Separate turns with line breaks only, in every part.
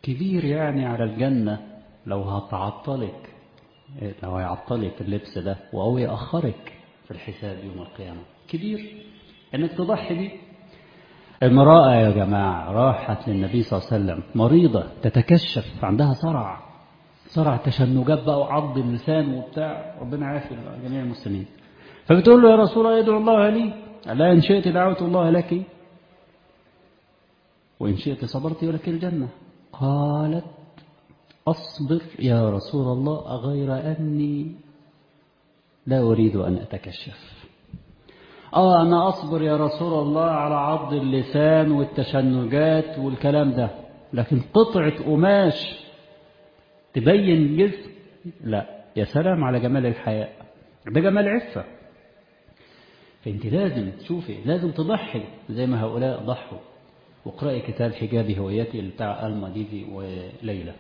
كبير يعني على الجنة لو هتعطلك لو هيعطلك اللبس ده أو يأخرك في الحساب يوم القيامة كبير انك تضحي بيه امرأة يا جماعة راحت للنبي صلى الله عليه وسلم مريضة تتكشف عندها صرع صرع تشنجات بقى وعض اللسان وبتاع ربنا عافي جميع المسلمين فبتقول له يا رسول الله ادعو الله لي لا إن شئت دعوت الله لك وإن شئت صبرت ولك الجنة قالت أصبر يا رسول الله غير أني لا أريد أن أتكشف آه أنا أصبر يا رسول الله على عض اللسان والتشنجات والكلام ده لكن قطعة قماش تبين جسم لا يا سلام على جمال الحياء ده جمال عفة فانت لازم تشوفي لازم تضحي زي ما هؤلاء ضحوا واقرأي كتاب حجابي هويتي بتاع ألما ديدي وليلى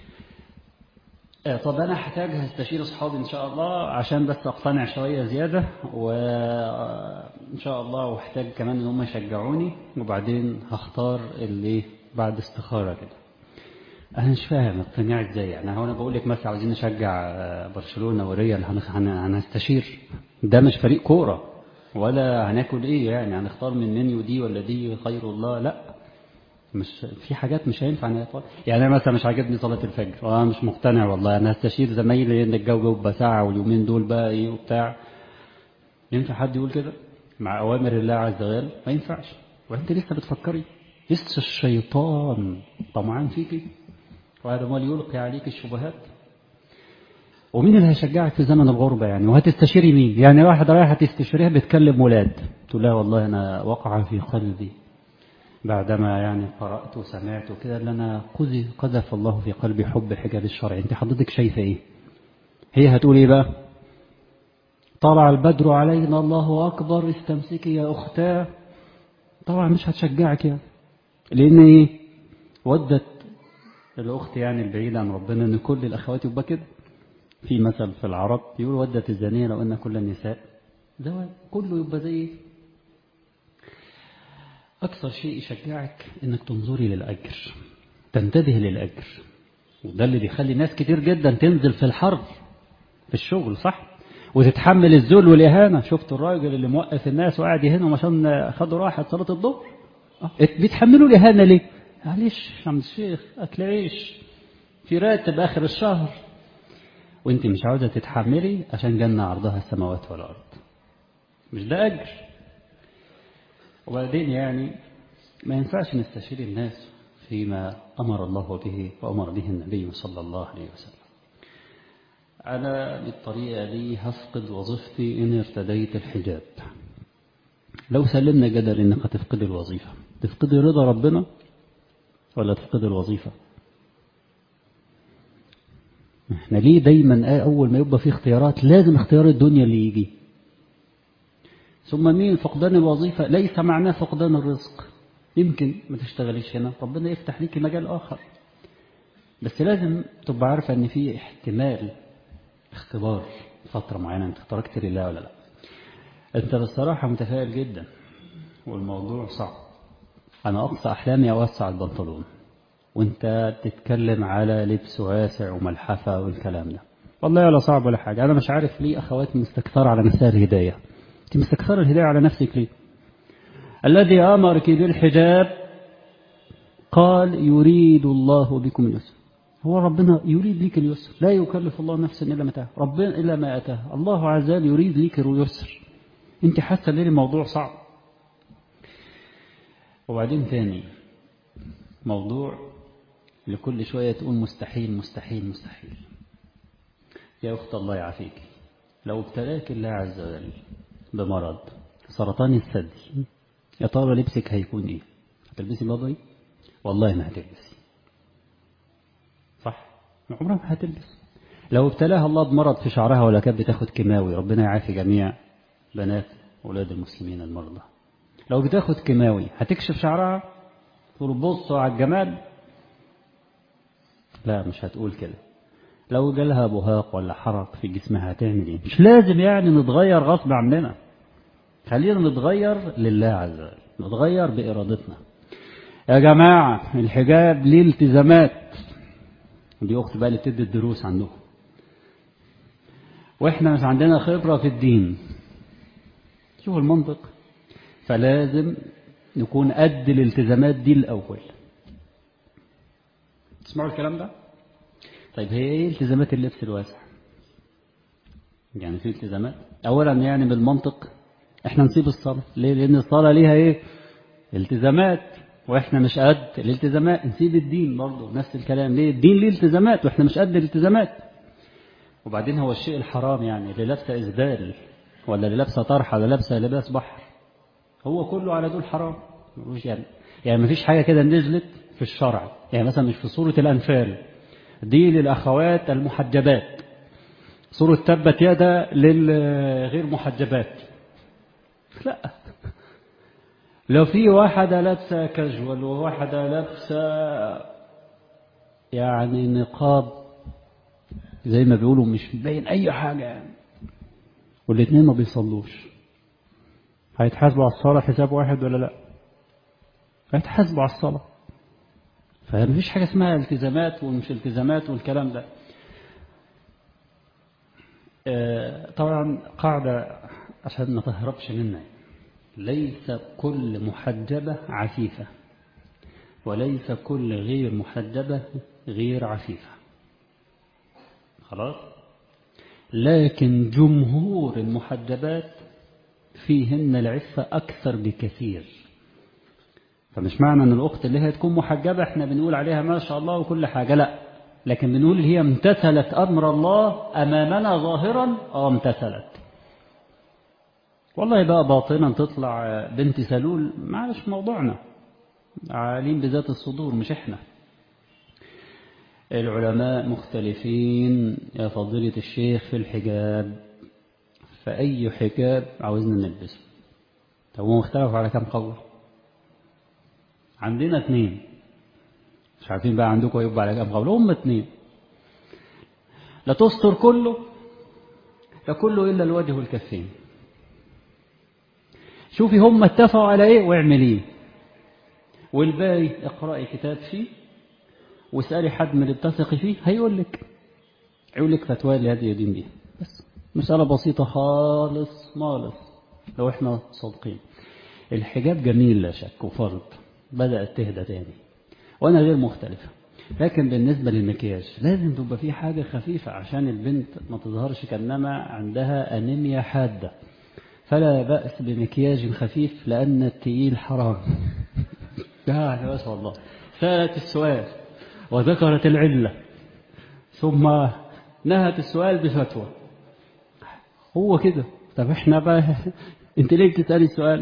طب أنا هحتاج هستشير أصحابي إن شاء الله عشان بس أقتنع شوية زيادة وإن شاء الله واحتاج كمان إن هم يشجعوني وبعدين هختار اللي بعد استخارة كده أنا مش فاهم اقتناع إزاي يعني هو أنا بقول لك مثلا عايزين نشجع برشلونة وريال هنستشير ده مش فريق كورة ولا هناكل إيه يعني هنختار من منيو دي ولا دي خير الله لا مش في حاجات مش هينفع يعني انا مثلا مش عاجبني صلاه الفجر وانا مش مقتنع والله انا هستشير زمايلي ان الجو جو بقى ساعه واليومين دول بقى ايه وبتاع ينفع حد يقول كده مع اوامر الله عز وجل ما ينفعش وانت لسه بتفكري لسه الشيطان طمعان فيكي وهذا ما يلقي عليك الشبهات ومين اللي هيشجعك في زمن الغربة يعني وهتستشيري مين يعني واحد رايحة تستشيريها بتكلم ولاد تقول لها والله أنا وقع في قلبي بعدما يعني قرأت وسمعت وكده اللي أنا قذف الله في قلبي حب الحجاب الشرعي أنت حضرتك شايفة إيه هي هتقول إيه بقى طلع البدر علينا الله أكبر استمسكي يا أختاه طبعا مش هتشجعك يعني لأن إيه ودت الأخت يعني البعيدة عن ربنا أن كل الأخوات يبقى كده في مثل في العرب يقول ودت الزانية لو أن كل النساء ده كله يبقى زي أكثر شيء يشجعك أنك تنظري للأجر تنتبه للأجر وده اللي بيخلي ناس كتير جدا تنزل في الحرب في الشغل صح وتتحمل الذل والإهانة شفت الراجل اللي موقف الناس وقاعد يهنهم عشان خدوا راحة صلاة الظهر بيتحملوا الإهانة ليه معلش يا عم الشيخ أكل عيش في راتب آخر الشهر وانت مش عاوزة تتحملي عشان جنة عرضها السماوات والأرض مش ده أجر وبعدين يعني ما ينفعش نستشير الناس فيما أمر الله به وأمر به النبي صلى الله عليه وسلم أنا بالطريقة دي هفقد وظيفتي إن ارتديت الحجاب لو سلمنا جدل إنك هتفقد الوظيفة تفقد رضا ربنا ولا تفقد الوظيفة احنا ليه دايما أول ما يبقى في اختيارات لازم اختيار الدنيا اللي يجي ثم مين فقدان الوظيفة ليس معناه فقدان الرزق يمكن ما تشتغليش هنا ربنا يفتح ليك مجال آخر بس لازم تبقى عارفة ان في احتمال اختبار فترة معينة انت تركت لله ولا لا انت بصراحة متفائل جدا والموضوع صعب انا اقصى احلامي اوسع البنطلون وانت تتكلم على لبس واسع وملحفة والكلام ده والله ولا صعب ولا حاجة انا مش عارف ليه اخواتي مستكثرة على مسار الهداية انت مستكثرة الهداية على نفسك ليه الذي أمرك بالحجاب قال يريد الله بكم اليسر هو ربنا يريد لك اليسر لا يكلف الله نفسا إلا ما أتاه ربنا إلا ما أتاه الله عز وجل يريد لك اليسر انت حاسة ليه الموضوع صعب وبعدين ثاني موضوع لكل شوية تقول مستحيل مستحيل مستحيل يا أخت الله يعافيك لو ابتلاك الله عز وجل بمرض سرطان الثدي يا ترى لبسك هيكون ايه هتلبسي بيضاء والله ما هتلبسي صح عمرها ما هتلبس لو ابتلاها الله بمرض في شعرها ولا كانت بتاخد كيماوي ربنا يعافي جميع بنات اولاد المسلمين المرضى لو بتاخد كيماوي هتكشف شعرها تقول بصوا على الجمال لا مش هتقول كده لو جالها بهاق ولا حرق في جسمها هتعمل ايه مش لازم يعني نتغير غصب عننا خلينا نتغير لله عز وجل نتغير بإرادتنا يا جماعة الحجاب ليه التزامات دي أخت بقى اللي بتدي الدروس عندهم وإحنا مش عندنا خبرة في الدين شوف المنطق فلازم نكون قد الالتزامات دي الأول تسمعوا الكلام ده طيب هي ايه التزامات اللبس الواسع يعني في التزامات اولا يعني بالمنطق احنا نسيب الصلاة ليه لان الصلاة ليها ايه التزامات واحنا مش قد الالتزامات نسيب الدين برضه نفس الكلام ليه الدين ليه التزامات واحنا مش قد الالتزامات وبعدين هو الشيء الحرام يعني اللي لابسه اسدال ولا اللي لابسه طرحه ولا لابسه لباس بحر هو كله على دول حرام مش يعني يعني مفيش حاجه كده نزلت في الشرع يعني مثلا مش في سوره الانفال دي للاخوات المحجبات سوره تبت يدا للغير محجبات لا لو في واحدة لابسة كاجوال وواحدة لابسة يعني نقاب زي ما بيقولوا مش مبين أي حاجة يعني والاثنين ما بيصلوش هيتحاسبوا على الصلاة حساب واحد ولا لا هيتحاسبوا على الصلاة فمفيش حاجة اسمها التزامات ومش التزامات والكلام ده طبعا قاعدة عشان ما تهربش منها ليس كل محجبة عفيفة وليس كل غير محجبة غير عفيفة خلاص لكن جمهور المحجبات فيهن العفة أكثر بكثير فمش معنى أن الأخت اللي هي تكون محجبة احنا بنقول عليها ما شاء الله وكل حاجة لا لكن بنقول هي امتثلت أمر الله أمامنا ظاهرا أو امتثلت والله بقى باطنا تطلع بنت سلول معلش موضوعنا عالين بذات الصدور مش احنا العلماء مختلفين يا فضيلة الشيخ في الحجاب فأي حجاب عاوزنا نلبسه طب هم اختلفوا على كم قول عندنا اثنين مش عارفين بقى عندكم يبقى على كم قول هم اثنين لا تستر كله لا كله إلا الوجه والكفين شوفي هم اتفقوا على ايه واعمليه والباقي اقرأي كتاب فيه واسألي حد من اللي بتثقي فيه هيقول لك يقول لك فتوى اللي هذه يدين بيها بس مسألة بسيطة خالص خالص لو احنا صادقين الحجاب جميل لا شك وفرض بدأت تهدى تاني وانا غير مختلفة لكن بالنسبة للمكياج لازم تبقى في حاجة خفيفة عشان البنت ما تظهرش كأنما عندها أنيميا حادة فلا بأس بمكياج خفيف لأن التقيل حرام يعني ما شاء الله سألت السؤال وذكرت العلة ثم نهت السؤال بفتوى هو كده طب احنا بقى انت ليه بتسألي السؤال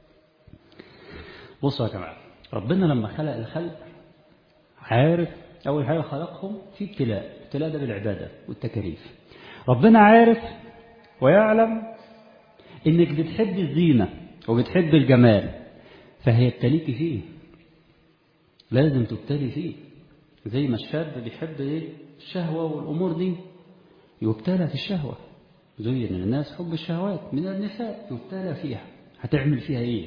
بصوا يا جماعة ربنا لما خلق الخلق عارف أول حاجة خلقهم في ابتلاء ابتلاء ده بالعبادة والتكاليف ربنا عارف ويعلم انك بتحب الزينة وبتحب الجمال فهيبتليك فيه لازم تبتلي فيه زي ما الشاب بيحب ايه الشهوة والأمور دي يبتلى في الشهوة زين للناس حب الشهوات من النساء يبتلى فيها هتعمل فيها ايه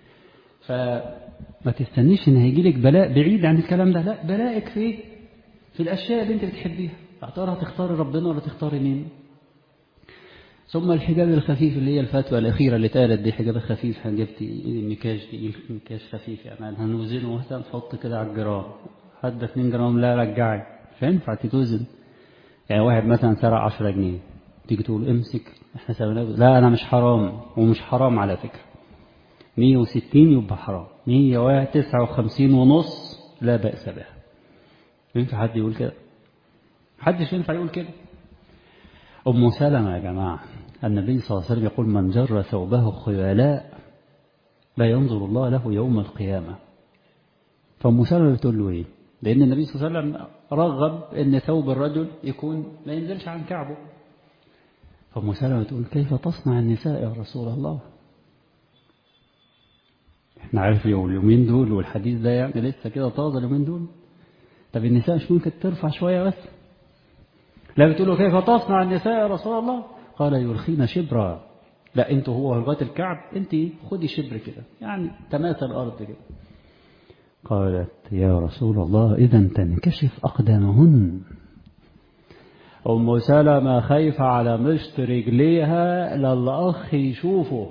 فما تستنيش ان هيجيلك بلاء بعيد عن الكلام ده لا بلاءك في ايه في الأشياء اللي انت بتحبيها ترى هتختاري ربنا ولا تختاري مين ثم الحجاب الخفيف اللي هي الفتوى الأخيرة اللي اتقالت دي حجاب خفيف جبتي مكاج دي مكاج خفيف يعني هنوزنه مثلا نحط كده على الجرام حد 2 جرام لا رجعي مش هينفع تتوزن يعني واحد مثلا سرق 10 جنيه تيجي تقول امسك احنا سويناه لا انا مش حرام ومش حرام على فكرة 160 يبقى حرام 159 ونص لا بأس بها ينفع حد يقول كده محدش ينفع يقول كده أم سلمة يا جماعة النبي صلى الله عليه وسلم يقول من جر ثوبه خيلاء لا ينظر الله له يوم القيامة فأم سلمة بتقول له إيه لأن النبي صلى الله عليه وسلم رغب أن ثوب الرجل يكون ما ينزلش عن كعبه فأم سلمة تقول كيف تصنع النساء يا رسول الله احنا عارف اليومين دول والحديث ده يعني لسه كده طازه اليومين دول طب النساء مش ممكن ترفع شوية بس لا بتقول له كيف تصنع النساء يا رسول الله قال يرخين شبرا لا انتوا هو لغايه الكعب انت خدي شبر كده يعني تماثل الارض كده قالت يا رسول الله إذا تنكشف أقدامهن أم سلمة خايفة على مشط رجليها للأخ يشوفه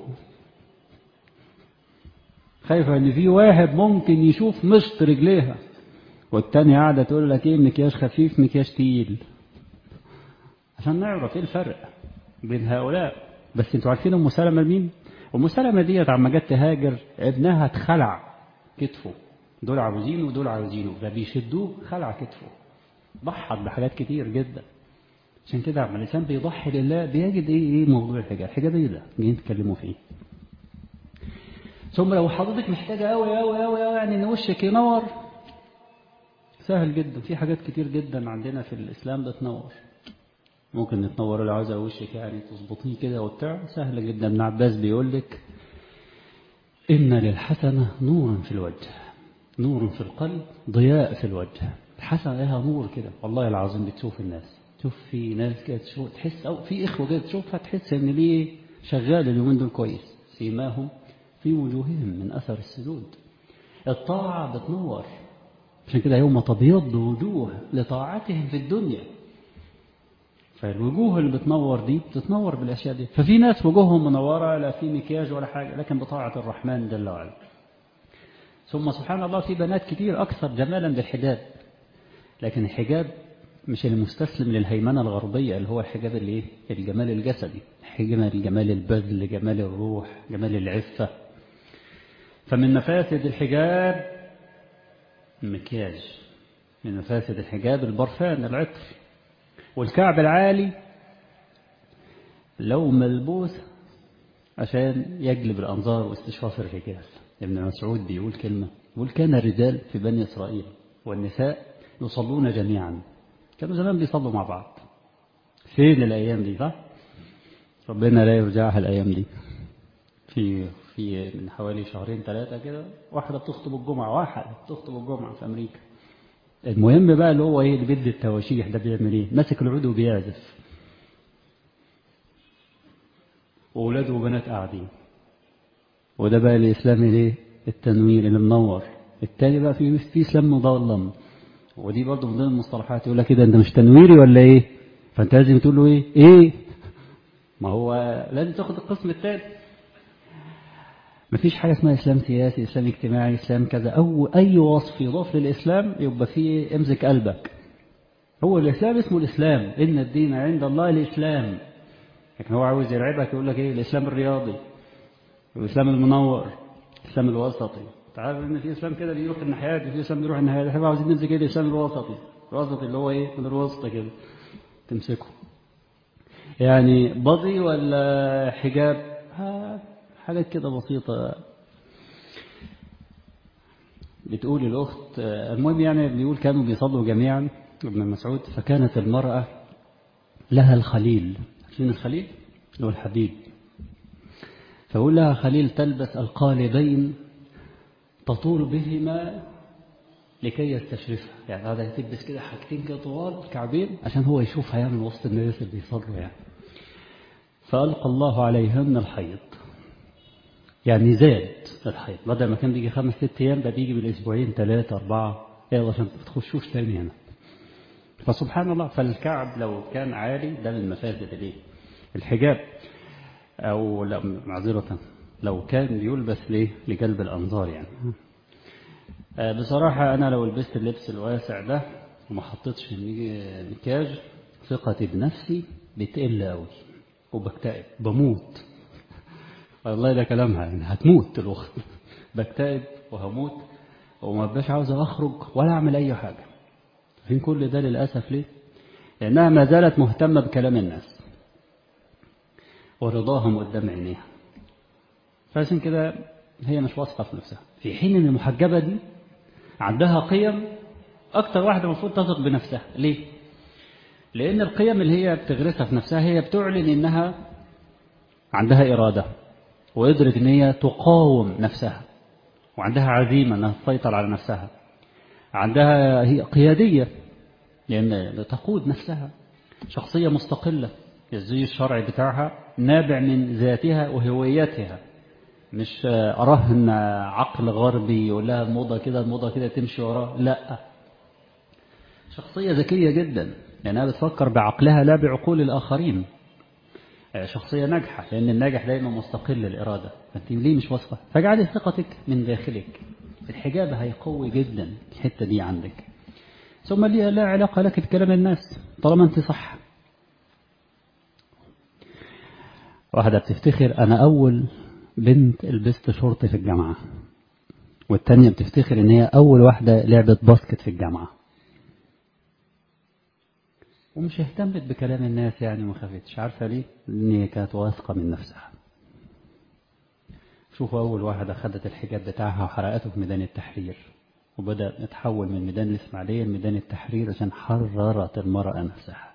خايفة إن في واحد ممكن يشوف مشط رجليها والتانية قاعدة تقول لك إيه مكياج خفيف مكياج تقيل عشان نعرف إيه الفرق بين هؤلاء بس انتوا عارفين أم سلمة مين؟ أم سلمة ديت عما جت تهاجر ابنها اتخلع كتفه دول عاوزينه ودول عاوزينه فبيشدوه خلع كتفه ضحت بحاجات كتير جدا عشان كده لما الإنسان بيضحي لله بيجد إيه إيه موضوع الحجاب الحجاب إيه ده جايين تتكلموا فيه ثم لو حضرتك محتاجة أوي أوي أوي أوي يعني إن وشك ينور سهل جدا في حاجات كتير جدا عندنا في الإسلام بتنور ممكن تنور لو عايزة وشك يعني تظبطيه كده وبتاع سهل جدا ابن عباس بيقول لك إن للحسنة نورا في الوجه نور في القلب ضياء في الوجه الحسنة لها نور كده والله العظيم بتشوف الناس تشوف في ناس كده تشوف تحس أو في إخوة كده تشوفها تحس إن ليه شغال اليومين دول كويس سيماهم في وجوههم من أثر السجود الطاعة بتنور عشان كده يوم تبيض وجوه لطاعتهم في الدنيا فالوجوه اللي بتنور دي بتتنور بالأشياء دي ففي ناس وجوههم منورة لا في مكياج ولا حاجة لكن بطاعة الرحمن جل وعلا ثم سبحان الله في بنات كتير أكثر جمالا بالحجاب لكن الحجاب مش المستسلم للهيمنة الغربية اللي هو الحجاب اللي الجمال الجسدي حجاب الجمال البذل جمال الروح جمال العفة فمن مفاسد الحجاب المكياج من مفاسد الحجاب البرفان العطر والكعب العالي لو ملبوس عشان يجلب الأنظار واستشراف الرجال ابن مسعود بيقول كلمة بيقول كان الرجال في بني إسرائيل والنساء يصلون جميعا كانوا زمان بيصلوا مع بعض فين الأيام دي صح ربنا لا يرجعها الأيام دي في في من حوالي شهرين ثلاثة كده واحدة بتخطب الجمعة واحدة بتخطب الجمعة في أمريكا المهم بقى اللي هو ايه اللي بيدي التواشيح ده بيعمل ايه ماسك العود وبيعزف واولاده وبنات قاعدين وده بقى الاسلام الايه التنوير اللي منور التاني بقى في في اسلام مظلم ودي برضه من ضمن المصطلحات يقول لك كده انت مش تنويري ولا ايه فانت لازم تقول له ايه ايه ما هو لازم تاخد القسم الثاني مفيش حاجة اسمها إسلام سياسي إسلام اجتماعي إسلام كذا أو أي وصف يضاف للإسلام يبقى فيه امسك قلبك هو الإسلام اسمه الإسلام إن الدين عند الله الإسلام لكن هو عاوز يرعبك يقول لك إيه الإسلام الرياضي والإسلام المنور الإسلام الوسطي تعرف إن في إسلام كده بيروح الناحيات وفي إسلام بيروح الناحيات احنا عاوزين نمسك إيه الإسلام الوسطي الوسطي اللي هو إيه من الوسط كده تمسكه يعني بضي ولا حجاب حاجات كده بسيطة بتقول الأخت المهم يعني بيقول كانوا بيصلوا جميعا ابن مسعود فكانت المرأة لها الخليل عارفين الخليل اللي هو الحبيب فقول لها خليل تلبس القالبين تطول بهما لكي يستشرفها يعني هذا تلبس كده حاجتين كده طوال كعبين عشان هو يشوفها يعني من وسط الناس اللي بيصلوا يعني فألقى الله عليهن الحيض يعني زاد الحيض بدل ما كان بيجي خمس ست أيام ده بيجي بالأسبوعين ثلاثة أربعة يلا عشان ما تخشوش تاني هنا فسبحان الله فالكعب لو كان عالي ده من مفاسد الايه الحجاب أو لا معذرة لو كان بيلبس ليه لجلب الأنظار يعني بصراحة أنا لو لبست اللبس الواسع ده وما حطيتش مكياج ثقتي بنفسي بتقل قوي وبكتئب بموت والله ده كلامها يعني هتموت الأخت بكتئب وهموت وما بقاش عاوز أخرج ولا أعمل أي حاجة فين كل ده للأسف ليه لأنها ما زالت مهتمة بكلام الناس ورضاهم قدام عينيها فعشان كده هي مش واثقة في نفسها في حين أن المحجبة دي عندها قيم أكتر واحدة المفروض تثق بنفسها ليه؟ لأن القيم اللي هي بتغرسها في نفسها هي بتعلن إنها عندها إرادة وقدرت إن هي تقاوم نفسها وعندها عزيمة أنها تسيطر على نفسها عندها هي قيادية لأن تقود نفسها شخصية مستقلة الزي الشرعي بتاعها نابع من ذاتها وهويتها مش أراهن عقل غربي يقول لها الموضة كده الموضة كده تمشي وراه لا شخصية ذكية جدا لأنها بتفكر بعقلها لا بعقول الآخرين شخصية ناجحة لأن الناجح دايما مستقل الإرادة فأنت ليه مش واثقة فاجعلي ثقتك من داخلك الحجاب هيقوي جدا الحتة دي عندك ثم ليها لا علاقة لك بكلام الناس طالما أنت صح واحدة بتفتخر أنا أول بنت لبست شرطي في الجامعة والتانية بتفتخر إن هي أول واحدة لعبت باسكت في الجامعة ومش اهتمت بكلام الناس يعني ما خافتش عارفة ليه؟ لأن هي كانت واثقة من نفسها شوفوا أول واحدة خدت الحجاب بتاعها وحرقته في ميدان التحرير وبدأ نتحول من ميدان الإسماعيلية لميدان التحرير عشان حررت المرأة نفسها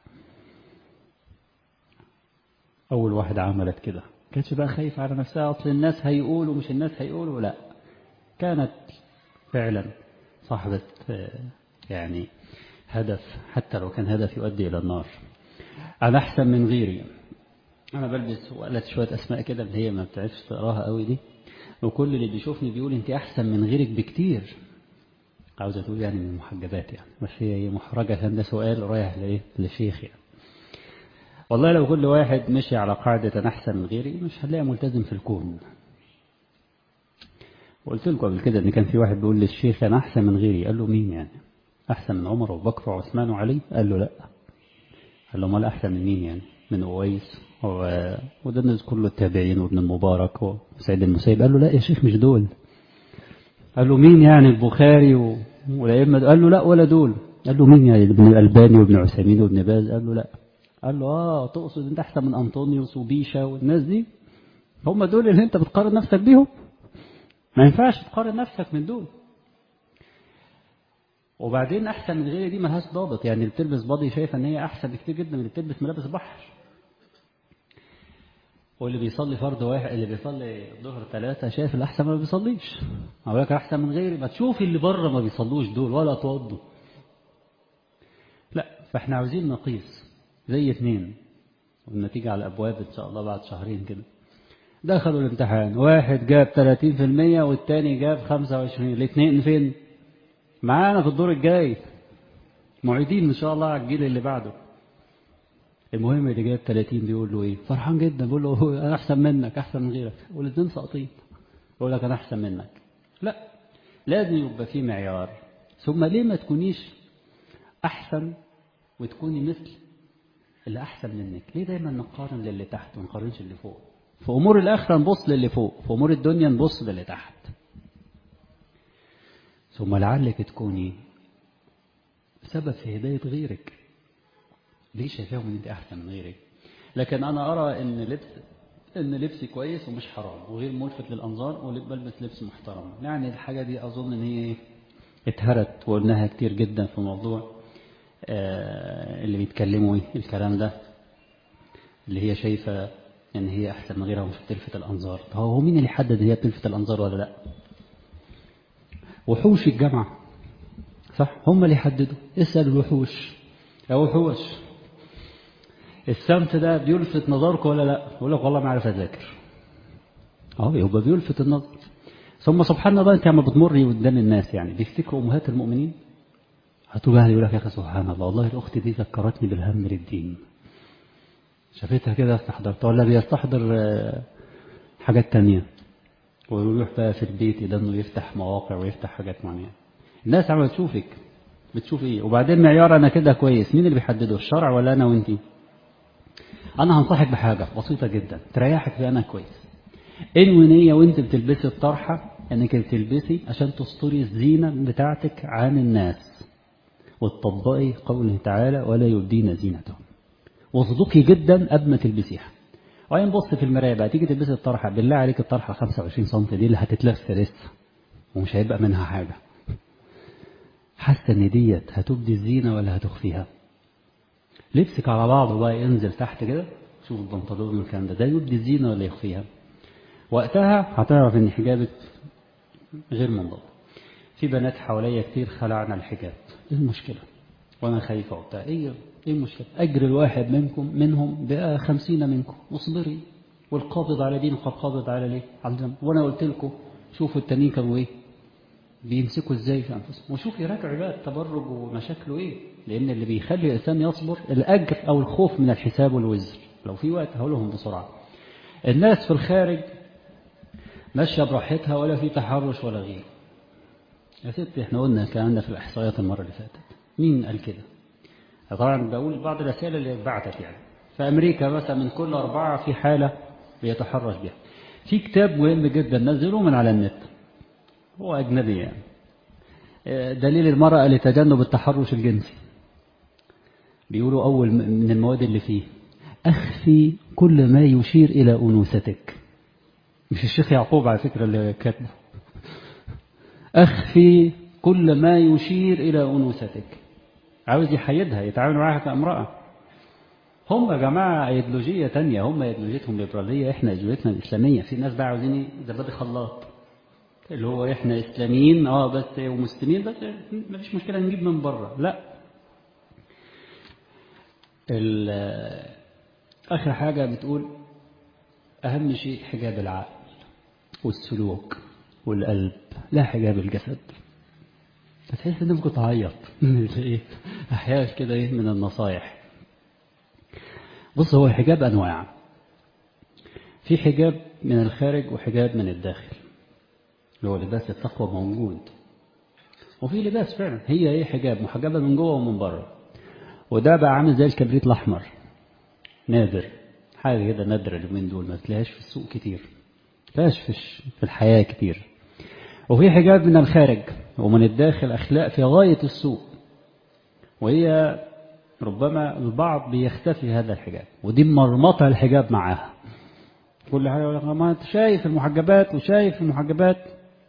أول واحدة عملت كده كانتش بقى خايفة على نفسها أصل الناس هيقولوا مش الناس هيقولوا لا كانت فعلا صاحبة يعني هدف حتى لو كان هدف يؤدي إلى النار أنا أحسن من غيري أنا بلبس وقالت شوية أسماء كده اللي هي ما بتعرفش تقراها قوي دي وكل اللي بيشوفني بيقول أنت أحسن من غيرك بكتير عاوزة تقول يعني من المحجبات يعني بس هي محرجة كان ده سؤال رايح لإيه لشيخ يعني والله لو كل واحد مشي على قاعدة أنا أحسن من غيري مش هنلاقي ملتزم في الكون وقلت لكم قبل كده إن كان في واحد بيقول للشيخ أنا أحسن من غيري قال له مين يعني أحسن من عمر وبكر وعثمان وعلي قال له لا قال له ما أحسن من مين يعني من أويس و... وده الناس كله التابعين وابن المبارك وسعيد المسيب قال له لا يا شيخ مش دول قال له مين يعني البخاري و... والأئمة قال له لا ولا دول قال له مين يعني ابن الألباني وابن عثيمين وابن باز قال له لا قال له اه تقصد انت احسن من انطونيوس وبيشا والناس دي هم دول اللي انت بتقارن نفسك بيهم ما ينفعش تقارن نفسك من دول وبعدين احسن من غيري دي ملهاش ضابط يعني اللي بتلبس باضي شايفه ان هي احسن بكتير جدا من اللي بتلبس ملابس بحر واللي بيصلي فرض واحد اللي بيصلي الظهر ثلاثة شايف الأحسن ما بيصليش أقول لك أحسن من غيري ما تشوف اللي بره ما بيصلوش دول ولا توضوا لا فاحنا عاوزين نقيس زي اتنين والنتيجة على الأبواب إن شاء الله بعد شهرين كده دخلوا الامتحان واحد جاب 30% والتاني جاب 25 الاثنين فين معانا في الدور الجاي معيدين إن شاء الله على الجيل اللي بعده المهم اللي جاب 30 بيقول له ايه فرحان جدا بيقول له انا احسن منك احسن من غيرك والاثنين ساقطين يقول لك انا احسن منك لا لازم يبقى في معيار ثم ليه ما تكونيش احسن وتكوني مثل اللي احسن منك ليه دايما نقارن للي تحت وما نقارنش اللي فوق في امور الاخره نبص للي فوق في امور الدنيا نبص للي تحت ثم لعلك تكوني سبب في هدايه غيرك ليه شايفاهم ان انت احسن من غيرك لكن انا ارى ان لبس ان لبسي كويس ومش حرام وغير ملفت للانظار وبلبس لبس محترم يعني الحاجه دي اظن ان هي اتهرت وقلناها كتير جدا في موضوع آه اللي بيتكلموا ايه الكلام ده اللي هي شايفه ان هي احسن من غيرها ومش بتلفت الانظار طب هو مين اللي يحدد هي بتلفت الانظار ولا لا وحوش الجامعه صح هم اللي يحددوا اسال الوحوش يا وحوش السمت ده بيلفت نظركم ولا لا يقول لك والله ما عارف اذاكر اه يبقى بيلفت النظر ثم سبحان الله انت لما بتمري قدام الناس يعني بيفتكروا امهات المؤمنين هتقول يقول لك يا اخي سبحان الله والله الاخت دي ذكرتني بالهم للدين شافتها كده استحضرتها ولا بيستحضر حاجات تانية ويروح بقى في البيت ده انه يفتح مواقع ويفتح حاجات معينة الناس عم تشوفك بتشوف ايه وبعدين معيار انا كده كويس مين اللي بيحدده الشرع ولا انا وانتي انا هنصحك بحاجة بسيطة جدا تريحك في انا كويس انوي نية وانت بتلبسي الطرحة انك بتلبسي عشان تستري الزينة بتاعتك عن الناس وتطبقي قوله تعالى ولا يبدين زينتهم واصدقي جدا قبل ما تلبسيها وبعدين بص في المرايه بقى تيجي تلبسي الطرحه بالله عليك الطرحه 25 سم دي اللي هتتلف لسه ومش هيبقى منها حاجه حاسه ان ديت هتبدي الزينه ولا هتخفيها لبسك على بعضه بقى ينزل تحت كده شوف البنطلون والكلام ده ده يبدي الزينه ولا يخفيها وقتها هتعرف ان حجابك غير منضبط في بنات حواليا كتير خلعنا الحجاب ايه المشكله وانا خايفه وبتاع ايه ايه المشكله اجر الواحد منكم منهم بقى خمسين منكم واصبري والقابض على دين قد قابض على ليه على الجنب وانا قلت لكم شوفوا التانيين كانوا ايه بيمسكوا ازاي في انفسهم وشوف يراجعوا بقى التبرج ومشاكله ايه لان اللي بيخلي الانسان يصبر الاجر او الخوف من الحساب والوزر لو في وقت هقولهم بسرعه الناس في الخارج ماشيه براحتها ولا في تحرش ولا غيره يا ستي احنا قلنا كلامنا في الاحصائيات المره اللي فاتت مين قال كده طبعا بقول بعض الرسائل اللي بعتت يعني في امريكا مثلا من كل اربعه في حاله بيتحرش بها في كتاب مهم جدا نزلوه من على النت هو اجنبي يعني دليل المرأة لتجنب التحرش الجنسي بيقولوا أول من المواد اللي فيه أخفي كل ما يشير إلى أنوثتك مش الشيخ يعقوب على فكرة اللي كاتبه أخفي كل ما يشير إلى أنوثتك عاوز يحيدها يتعامل معاها كامرأة هم يا جماعة ايديولوجية تانية هم ايديولوجيتهم ليبرالية احنا ايديولوجيتنا الإسلامية في ناس بقى عاوزين زبادي خلاط اللي هو احنا إسلاميين اه بس ومسلمين بس مفيش مشكلة نجيب من بره لا آخر حاجة بتقول أهم شيء حجاب العقل والسلوك والقلب لا حجاب الجسد فتحس انك ممكن تعيط ايه احيانا كده ايه من النصايح بص هو الحجاب انواع في حجاب من الخارج وحجاب من الداخل اللي هو لباس التقوى موجود وفي لباس فعلا هي ايه حجاب محجبه من جوه ومن بره وده بقى عامل زي الكبريت الاحمر نادر حاجه كده نادره اليومين دول ما تلاقيهاش في السوق كتير تلاقيهاش في في الحياه كتير وفي حجاب من الخارج ومن الداخل أخلاق في غاية السوء وهي ربما البعض بيختفي هذا الحجاب ودي مرمطة الحجاب معاها كل حاجة يقول لك ما انت شايف المحجبات وشايف المحجبات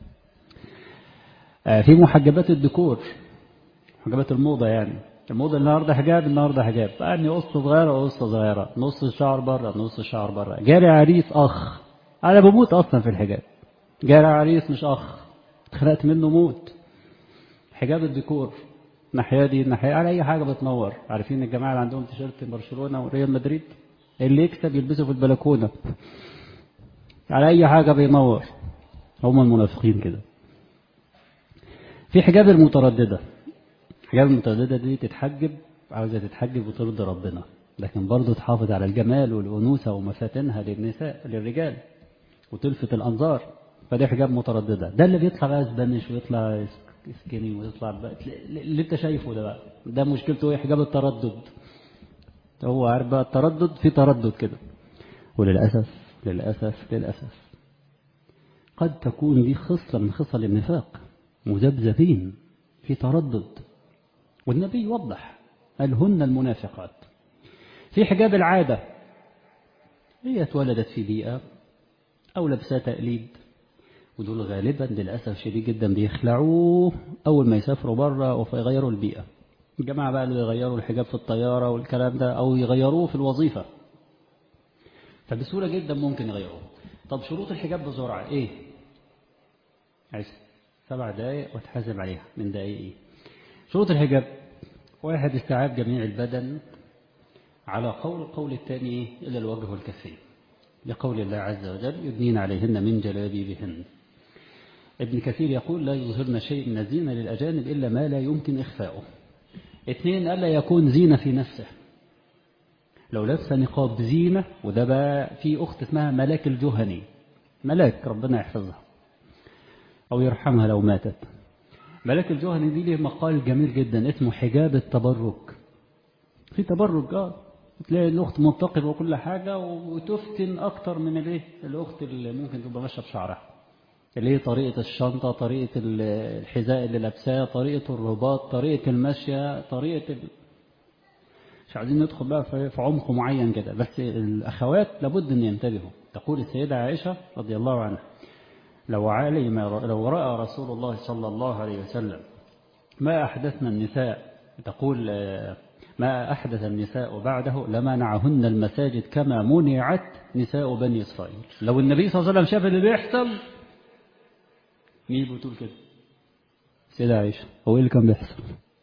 آه في محجبات الديكور محجبات الموضة يعني الموضة النهاردة حجاب النهاردة حجاب يعني قصة صغيرة وقصة صغيرة نص الشعر بره نص الشعر بره جاري عريس أخ أنا بموت أصلا في الحجاب جاري عريس مش أخ اتخلقت منه موت حجاب الديكور الناحيه دي الناحيه على اي حاجه بتنور عارفين الجماعه اللي عندهم تيشيرت برشلونه وريال مدريد اللي يكسب يلبسه في البلكونه على اي حاجه بينور هم المنافقين كده في حجاب المتردده حجاب المتردده دي تتحجب عاوزه تتحجب وترضي ربنا لكن برضه تحافظ على الجمال والانوثه ومفاتنها للنساء للرجال وتلفت الانظار فدي حجاب مترددة ده اللي بيطلع بقى سبانش ويطلع سكيني ويطلع بقى اللي انت شايفه ده بقى ده مشكلته ايه حجاب التردد هو عارف بقى التردد في تردد كده وللأسف للأسف للأسف قد تكون دي خصلة من خصل النفاق مذبذبين في تردد والنبي يوضح قال هن المنافقات في حجاب العادة هي اتولدت في بيئة أو لبسها تقليد ودول غالبا للأسف شديد جدا بيخلعوه أول ما يسافروا بره ويغيروا البيئة الجماعة بقى اللي يغيروا الحجاب في الطيارة والكلام ده أو يغيروه في الوظيفة فبسهولة جدا ممكن يغيروه طب شروط الحجاب بسرعة إيه؟ عايز سبع دقايق وتحاسب عليها من دقايق إيه؟ شروط الحجاب واحد استيعاب جميع البدن على قول القول الثاني إيه؟ إلى الوجه والكفين لقول الله عز وجل يدنين عليهن من جلابيبهن ابن كثير يقول لا يظهرن شيء من الزينة للأجانب إلا ما لا يمكن إخفاؤه اثنين ألا يكون زينة في نفسه لو لبس نقاب زينة وده بقى في أخت اسمها ملاك الجهني ملاك ربنا يحفظها أو يرحمها لو ماتت ملاك الجهني دي ليه مقال جميل جدا اسمه حجاب التبرج في تبرج اه تلاقي الأخت منتقبة وكل حاجة وتفتن أكتر من الايه الأخت اللي ممكن تبقى ماشية بشعرها اللي هي طريقة الشنطة طريقة الحذاء اللي لابساه طريقة الرباط طريقة المشية طريقة ال... مش عايزين ندخل بقى في عمق معين كده بس الأخوات لابد أن ينتبهوا تقول السيدة عائشة رضي الله عنها لو علم لو رأى رسول الله صلى الله عليه وسلم ما أحدثنا النساء تقول ما أحدث النساء بعده لمنعهن المساجد كما منعت نساء بني إسرائيل لو النبي صلى الله عليه وسلم شاف اللي بيحصل مين بتقول كده سيدة عائشة هو ايه اللي كان بيحصل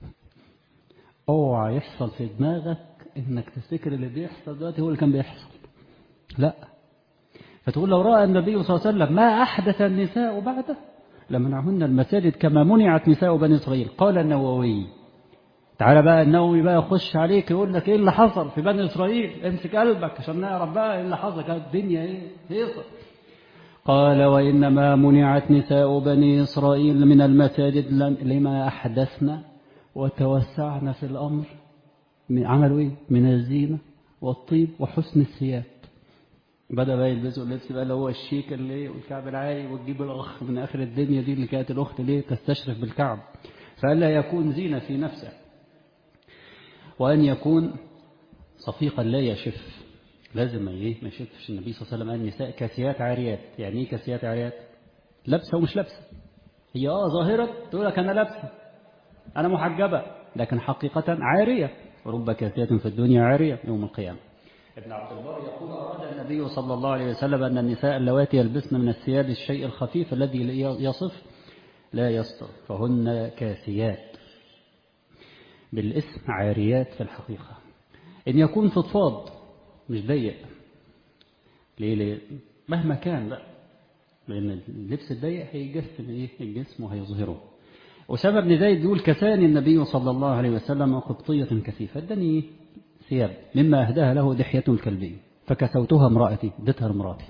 اوعى يحصل في دماغك انك تفتكر اللي بيحصل دلوقتي هو اللي كان بيحصل لا فتقول لو رأى النبي صلى الله عليه وسلم ما أحدث النساء بعده لمنعهن المساجد كما منعت نساء بني إسرائيل قال النووي تعالى بقى النووي بقى يخش عليك يقول لك ايه اللي حصل في بني اسرائيل امسك قلبك عشان نعرف بقى ايه اللي حصل كانت الدنيا ايه هيصل قال وانما منعت نساء بني اسرائيل من المساجد لما احدثنا وتوسعنا في الامر عملوا ايه من الزينه والطيب وحسن الثياب بدا بقى يلبسوا اللبس بقى اللي هو الشيك اللي والكعب العالي وتجيب الاخ من اخر الدنيا دي اللي كانت الاخت ليه تستشرف بالكعب فالا يكون زينه في نفسه وأن يكون صفيقا لا يشف لازم ايه ما يشفش النبي صلى الله عليه وسلم قال النساء كاسيات عاريات يعني ايه كاسيات عاريات لابسه ومش لابسه هي اه ظاهرة تقول لك انا لابسه انا محجبة لكن حقيقة عارية رب كاسية في الدنيا عارية يوم القيامة ابن عبد البر يقول أراد النبي صلى الله عليه وسلم أن النساء اللواتي يلبسن من الثياب الشيء الخفيف الذي يصف لا يستر فهن كاسيات بالاسم عاريات في الحقيقة إن يكون فضفاض مش ضيق ليه ليه مهما كان بقى لأن اللبس الضيق هيجسم إيه الجسم وهيظهره أسامة بن زيد يقول كساني النبي صلى الله عليه وسلم قبطية كثيفة اداني ثياب مما أهداها له دحية الكلبي فكسوتها امرأتي ادتها لامرأتي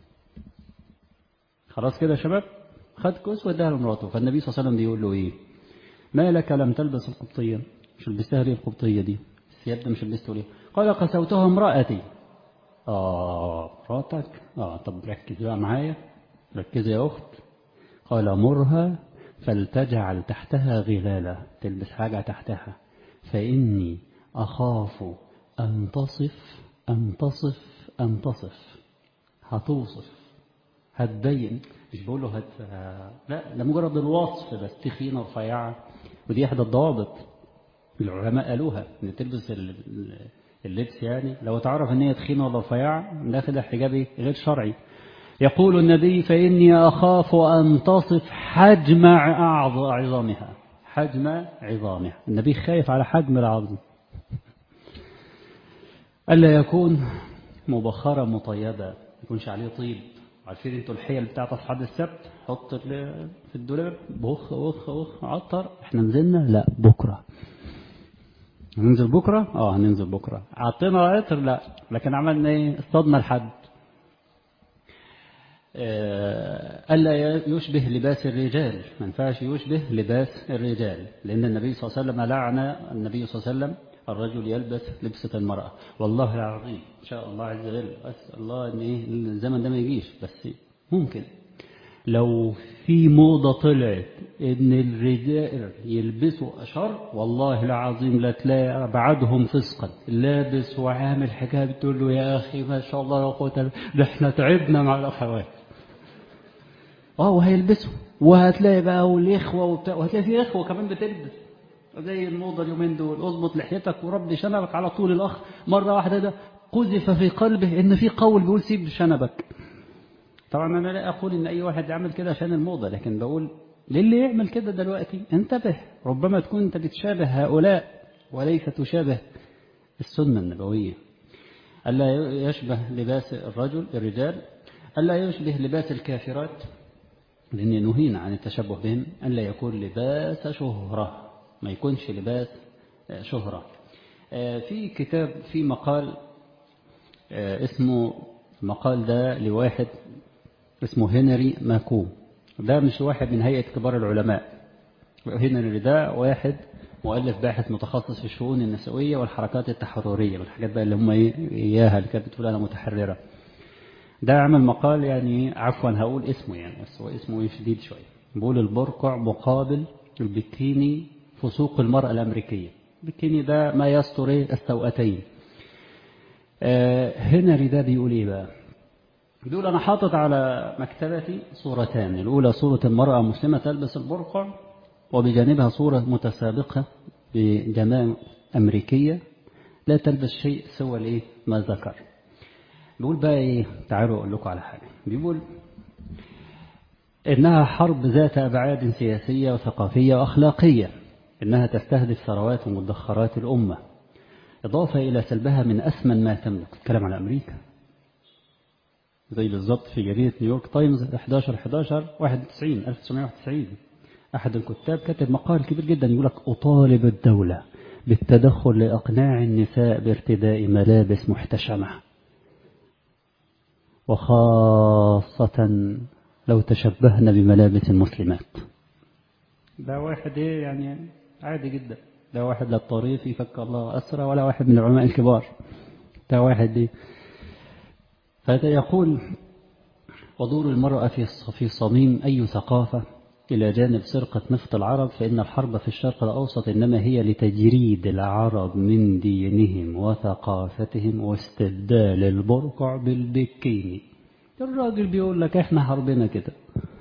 خلاص كده يا شباب خد كوس واداها لامراته فالنبي صلى الله عليه وسلم بيقول له ايه ما لك لم تلبس القبطية مش لبستها ليه القبطية دي الثياب ده مش لبسته ليه قال قسوتها امرأتي اه مراتك اه طب ركز بقى معايا ركز يا اخت قال مرها فلتجعل تحتها غلالة تلبس حاجة تحتها فإني أخاف أن تصف أن تصف أن تصف هتوصف هتبين مش بقول له هت... لا ده مجرد الوصف بس تخينة رفيعة ودي إحدى الضوابط العلماء قالوها إن تلبس اللبس يعني لو تعرف إن هي تخينة ولا رفيعة ده كده حجابي غير شرعي يقول النبي فإني أخاف أن تصف حجم عظامها حجم عظامها النبي خايف على حجم العظم ألا يكون مبخرة مطيبة يكونش عليه طيب عارفين انتوا الحيل بتاعت أصحاب السبت حط في الدولاب بخ بخ بخ عطر احنا نزلنا لا بكرة هننزل بكرة اه هننزل بكرة عطينا عطر لا لكن عملنا ايه اصطادنا لحد ألا يشبه لباس الرجال ما ينفعش يشبه لباس الرجال لأن النبي صلى الله عليه وسلم لعن النبي صلى الله عليه وسلم الرجل يلبس لبسة المرأة والله العظيم إن شاء الله عز وجل أسأل الله أن إيه الزمن ده ما يجيش بس ممكن لو في موضة طلعت إن الرجال يلبسوا أشر والله العظيم لا تلاقي بعدهم فسقا لابس وعامل حكاية بتقول له يا أخي ما شاء الله يا قوة ده احنا تعبنا مع الأخوات اه وهيلبسوا وهتلاقي بقى والإخوة وبتاع وهتلاقي في إخوة كمان بتلبس زي الموضة اليومين دول اضبط لحيتك وربي شنبك على طول الأخ مرة واحدة ده قذف في قلبه إن في قول بيقول سيب شنبك طبعا أنا لا أقول إن أي واحد يعمل كده عشان الموضة لكن بقول للي يعمل كده دلوقتي انتبه ربما تكون أنت بتشابه هؤلاء وليس تشابه السنة النبوية ألا يشبه لباس الرجل الرجال ألا يشبه لباس الكافرات لأن نهينا عن التشبه بهم ألا يكون لباس شهرة ما يكونش لباس شهرة في كتاب في مقال اسمه المقال ده لواحد اسمه هنري ماكو ده مش واحد من هيئة كبار العلماء هنري ده واحد مؤلف باحث متخصص في الشؤون النسوية والحركات التحررية والحاجات بقى اللي هم إياها اللي كانت بتقول أنا متحررة ده عمل مقال يعني عفوا هقول اسمه يعني بس هو اسمه شديد شوية بيقول البرقع مقابل البكيني فسوق المرأة الأمريكية البكيني ده ما يستر السوأتين آه هنري ده بيقول ايه بقى بيقول أنا حاطط على مكتبتي صورتان الأولى صورة المرأة مسلمة تلبس البرقع وبجانبها صورة متسابقة بجمال أمريكية لا تلبس شيء سوى الايه ما ذكر بيقول بقى ايه تعالوا اقول لكم على حاجه بيقول انها حرب ذات ابعاد سياسيه وثقافيه واخلاقيه انها تستهدف ثروات ومدخرات الامه اضافه الى سلبها من اثمن ما تملك الكلام على امريكا زي بالظبط في جريدة نيويورك تايمز 11 11 91 1991 أحد الكتاب كتب مقال كبير جدا يقول لك أطالب الدولة بالتدخل لإقناع النساء بارتداء ملابس محتشمة وخاصة لو تشبهن بملابس المسلمات ده واحد ايه يعني عادي جدا ده واحد لا الطريف يفك الله أسرى ولا واحد من العلماء الكبار ده واحد ايه فيقول ودور المرأة في في صميم أي ثقافة إلى جانب سرقة نفط العرب فإن الحرب في الشرق الأوسط إنما هي لتجريد العرب من دينهم وثقافتهم واستبدال البرقع بالبكيني الراجل بيقول لك احنا حربنا كده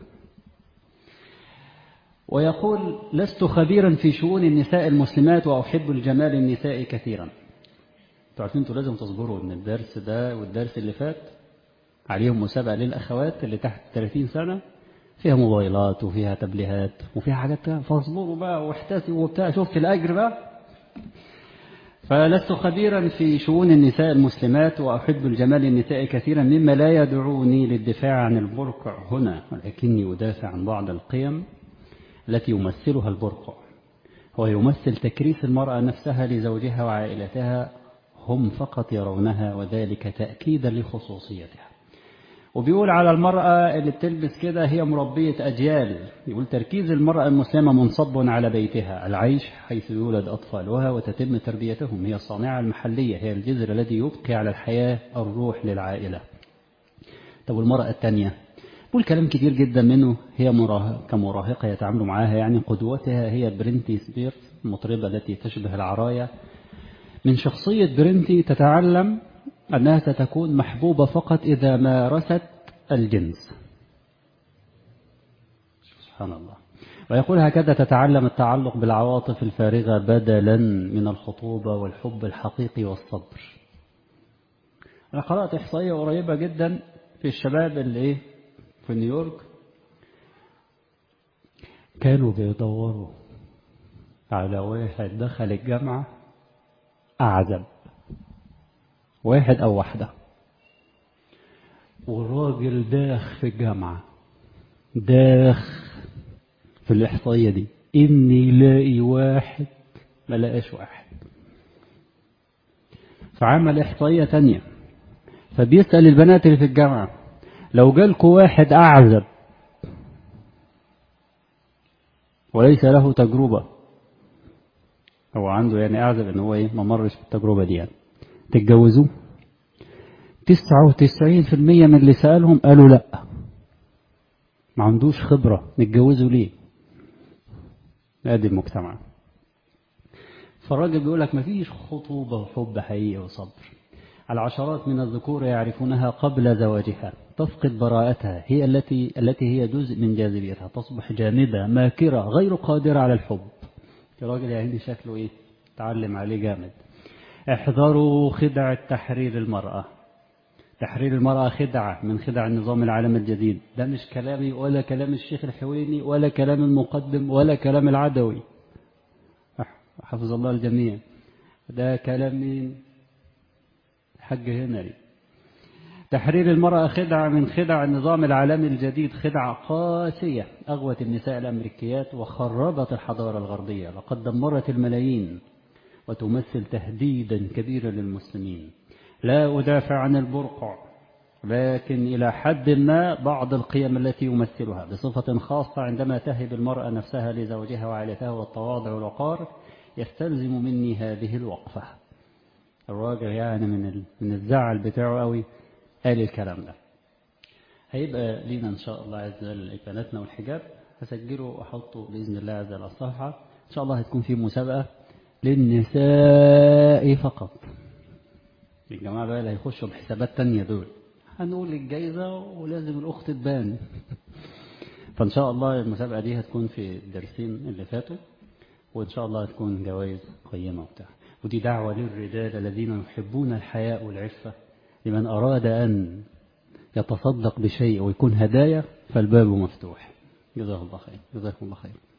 ويقول لست خبيرا في شؤون النساء المسلمات وأحب الجمال النساء كثيرا انتوا عارفين انتوا لازم تصبروا ان الدرس ده والدرس اللي فات عليهم مسابقة للأخوات اللي تحت 30 سنة فيها موبايلات وفيها تبليهات وفيها حاجات فاصبروا بقى واحتسبوا وبتاع شفت الأجر بقى فلست خبيرا في شؤون النساء المسلمات وأحب الجمال النساء كثيرا مما لا يدعوني للدفاع عن البرقع هنا ولكني أدافع عن بعض القيم التي يمثلها البرقع هو يمثل تكريس المرأة نفسها لزوجها وعائلتها هم فقط يرونها وذلك تأكيدا لخصوصيتها وبيقول على المرأة اللي بتلبس كده هي مربية أجيال يقول تركيز المرأة المسلمة منصب على بيتها العيش حيث يولد أطفالها وتتم تربيتهم هي الصانعة المحلية هي الجذر الذي يبقي على الحياة الروح للعائلة طب والمرأة الثانية بقول كلام كتير جدا منه هي مراهق كمراهقة يتعاملوا معاها يعني قدوتها هي برينتي سبيرز المطربة التي تشبه العرايا من شخصية برينتي تتعلم أنها ستكون محبوبة فقط إذا مارست الجنس سبحان الله ويقول هكذا تتعلم التعلق بالعواطف الفارغة بدلا من الخطوبة والحب الحقيقي والصبر أنا قرأت إحصائية قريبة جدا في الشباب اللي إيه في نيويورك كانوا بيدوروا على واحد دخل الجامعة أعزب واحد أو واحدة والراجل داخ في الجامعة داخ في الإحصائية دي إني لاقي واحد ما لقاش واحد فعمل إحصائية تانية فبيسأل البنات اللي في الجامعة لو جالكوا واحد أعزب وليس له تجربة هو عنده يعني أعزب إن هو إيه ما مرش بالتجربة دي يعني تتجوزوه تسعة وتسعين في المية من اللي سألهم قالوا لا ما عندوش خبرة نتجوزه ليه ادي المجتمع فالراجل بيقول لك ما فيش خطوبة وحب حقيقي وصبر العشرات من الذكور يعرفونها قبل زواجها تفقد براءتها هي التي التي هي جزء من جاذبيتها تصبح جامدة ماكرة غير قادرة على الحب الراجل يا عيني شكله ايه تعلم عليه جامد احذروا خدع تحرير المرأة تحرير المرأة خدعة من خدع النظام العالمي الجديد ده مش كلامي ولا كلام الشيخ الحويني ولا كلام المقدم ولا كلام العدوي حفظ الله الجميع ده كلام مين حج هنري تحرير المرأة خدعة من خدع النظام العالمي الجديد خدعة قاسية أغوت النساء الأمريكيات وخربت الحضارة الغربية لقد دمرت الملايين وتمثل تهديدا كبيرا للمسلمين لا أدافع عن البرقع لكن إلى حد ما بعض القيم التي يمثلها بصفة خاصة عندما تهب المرأة نفسها لزوجها وعائلتها والتواضع والوقار يستلزم مني هذه الوقفة الراجل يعني من من الزعل بتاعه قوي قال الكلام ده هيبقى لينا إن شاء الله عز وجل البناتنا والحجاب هسجله وأحطه بإذن الله عز وجل الصفحة إن شاء الله هتكون في مسابقة للنساء فقط الجماعة بقى اللي هيخشوا بحسابات تانية دول هنقول الجايزة ولازم الأخت تبان فإن شاء الله المسابقة دي هتكون في الدرسين اللي فاتوا وإن شاء الله هتكون جوائز قيمة وبتاع ودي دعوة للرجال الذين يحبون الحياء والعفة لمن أراد أن يتصدق بشيء ويكون هدايا فالباب مفتوح جزاه الله خير جزاكم الله خير